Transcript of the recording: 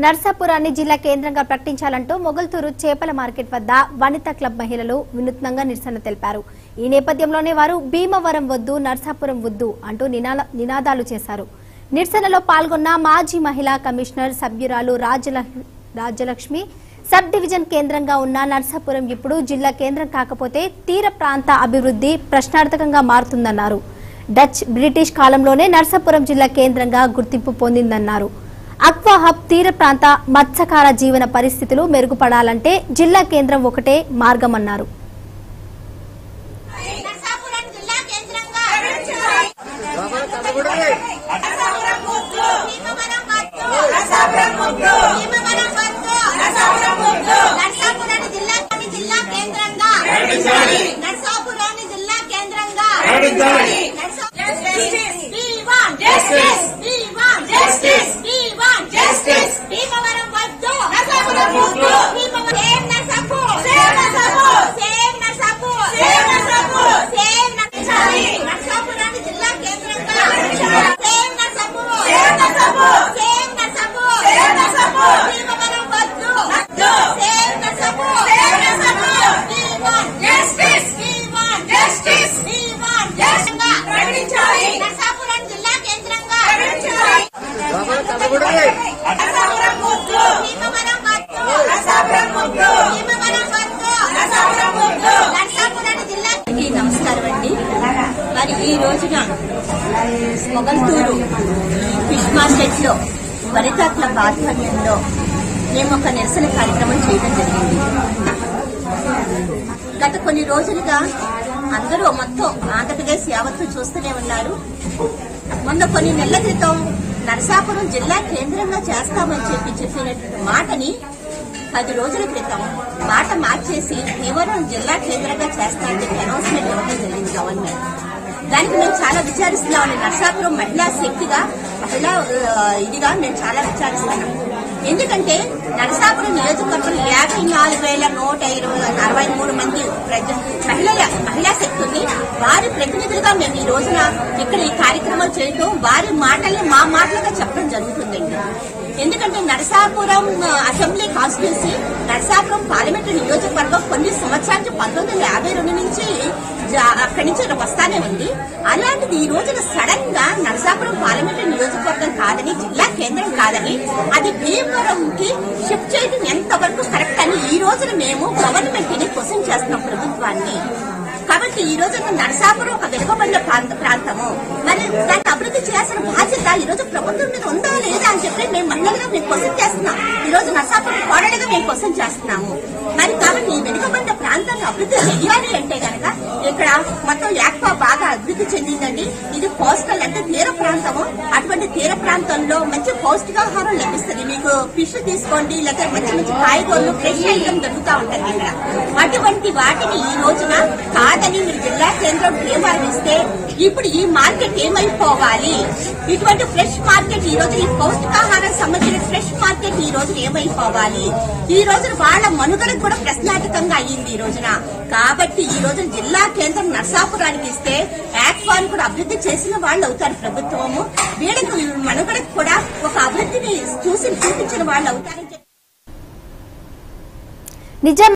నర్సాపురాన్ని జిల్లా కేంద్రంగా ప్రకటించాలంటూ మొగల్తూరు చేపల మార్కెట్ వద్ద వనితా క్లబ్ మహిళలు వినూత్నంగా నిరసన తెలిపారు ఈ నేపథ్యంలోనే వారు భీమవరం వద్దు నర్సాపురం వద్దు అంటూ నినాల- నినాదాలు చేశారు నిరసనలో పాల్గొన్న మాజీ మహిళా కమిషనర్ సభ్యురాలు రాజల- రాజ్యలక్ష్మి సబ్ డివిజన్ కేంద్రంగా ఉన్న నర్సాపురం ఇప్పుడు జిల్లా కేంద్రం కాకపోతే తీర ప్రాంత అభివృద్ధి ప్రశ్నార్థకంగా మారుతుందన్నారు డచ్ బ్రిటిష్ కాలంలోనే నర్సాపురం జిల్లా కేంద్రంగా గుర్తింపు పొందిందన్నారు అక్వా హబ్ తీర ప్రాంత మత్స్యకార జీవన పరిస్థితులు మెరుగుపడాలంటే జిల్లా కేంద్రం ఒకటే మార్గమన్నారు నరసాపురం జిల్లా కేంద్రంగా భీమవరం వద్దు. భీమవరం వద్దు. నరసాపురాన్ని జిల్లా జిల్లా కేంద్రంగా నరసాపురాన్ని జిల్లా కేంద్రంగా నరసా- We want justice. We want justice. We want justice. Bhimavaram వద్దు. Bhimavaram- Save Narasapur. Save Narasapur. Save Narasapur. Save Narasapur. నరసాపురాన్ని జిల్లా కేంద్రంగా Save నరసాపూర్. Save నరసాపూర్. భీమవరం వద్దు. Save Narasapur. We want justice. We want justice. We want justice. Narasapuram జిల్లా కేంద్రంగా నరసాపురం వద్దు. భీమవరం వద్దు. భీమవరం వద్దు. నరసాపురాన్ని జిల్లా అందరికీ నమస్కారం అండి మరి ఈ రోజున మొగల్తూరు ఫిష్ మార్కెట్ లో వనితా క్లబ్ ఆధ్వర్యంలో మేము ఒక నిరసన కార్యక్రమం చేయడం జరిగింది గత కొన్ని రోజులుగా అందరూ మొత్తం ఆంధ్రప్రదేశ్ యావత్తు చూస్తూనే ఉన్నారు మొన్న కొన్ని నెలల క్రితం నరసాపురం జిల్లా కేంద్రంగా చేస్తామని చెప్పి చెప్పినటువంటి మాటని పది రోజుల క్రితం మాట మార్చేసి భీమవరం జిల్లా కేంద్రంగా చేస్తామని చెప్పి అనౌన్స్మెంట్ ఇవ్వడం జరిగింది గవర్నమెంట్ దానికి మేము చాలా విచారిస్తున్నామని నరసాపురం మహిళా శక్తిగా మహిళా ఆ, ఇదిగా మేము చాలా విచారిస్తున్నాం ఎందుకంటే నరసాపురం నియోజకవర్గం యాభై నాలుగు వేల నూట ఇరవై అరవై మూడు మంది ప్రజ మహిళల మహిళా శక్తి ఉంది వారి ప్రతినిధులుగా మేము ఈ రోజున ఇక్కడ ఈ కార్యక్రమాలు చేయటం వారి మాటల్ని మా మాటలుగా చెప్పడం జరుగుతుందండి ఎందుకంటే నరసాపురం ఆ, అసెంబ్లీ కాన్స్టిట్యున్సీ నరసాపురం పార్లమెంటు నియోజకవర్గం కొన్ని సంవత్సరాలు పంతొమ్మిది వందల యాభై రెండు నుంచి జా- అక్కడి నుంచి వస్తానే ఉంది అలాంటిది ఈ రోజున సడన్ గా నరసాపురం పార్లమెంటు నియోజకవర్గం కాదని జిల్లా కేంద్రం కాదని అది భీమవరం కి షిఫ్ట్ చేయడం ఎంతవరకు కరెక్ట్ అని ఈ రోజున మేము గవర్నమెంట్ ని క్వశ్చన్ చేస్తున్నాం ప్రభుత్వాన్ని కాబట్టి ఈ రోజు నరసాపురం ఒక వెనుకబడిన ప్రాంత ప్రాంతము మరి దాన్ని అభివృద్ధి చేయాల్సిన బాధ్యత ఈ రోజు ప్రభుత్వం మీద ఉందా లేదా అని చెప్పి మేము మహిళలుగా మేము క్వశ్చన్ చేస్తున్నాం ఈ రోజు నరసాపురం కోడలుగా మేము క్వశ్చన్ చేస్తున్నాము మరి కాబట్టి ఈ వెనుకబడిన ప్రాంతాన్ని అభివృద్ధి చెయ్యాలి అంటే గనక ఇక్కడ మొత్తం యాక్వా బాగా అభివృద్ధి చెందిందండి ఇది కోస్టల్ అంటే తీర ప్రాంతము అటువంటి తీర ప్రాంతంలో మంచి పౌష్టికాహారం లభిస్తుంది మీకు ఫిష్ తీసుకోండి లేకపోతే మంచి మంచి కాయగూరలు ఫ్రెష్ ఐటమ్ దొరుకుతా ఉంటుంది ఇక్కడ అటువంటి వాటిని ఈ రోజున కాదని మీరు జిల్లా కేంద్రం భీమవరం ఇస్తే ఇప్పుడు ఈ మార్కెట్ ఏమైపోవాలి ఇటువంటి ఫ్రెష్ మార్కెట్ ఈ రోజు ఈ పౌష్టికాహారం సంబంధించిన ఫ్రెష్ మార్కెట్ ఈ రోజు ఏమైపోవాలి ఈ రోజున వాళ్ళ మనుగడకు కూడా ప్రశ్నార్థకంగా అయ్యింది ఈ రోజున కాబట్టి ఈ రోజు జిల్లా కేంద్రం నర్సాపురానికి ఇస్తే యాక్వాన్ కూడా అభివృద్ధి చేసిన వాళ్ళు అవుతారు ప్రభుత్వము వీళ్ళకి మనుగడకు కూడా ఒక అభివృద్ధిని చూసి చూపించిన వాళ్ళు అవుతారని చెప్పి నిజాం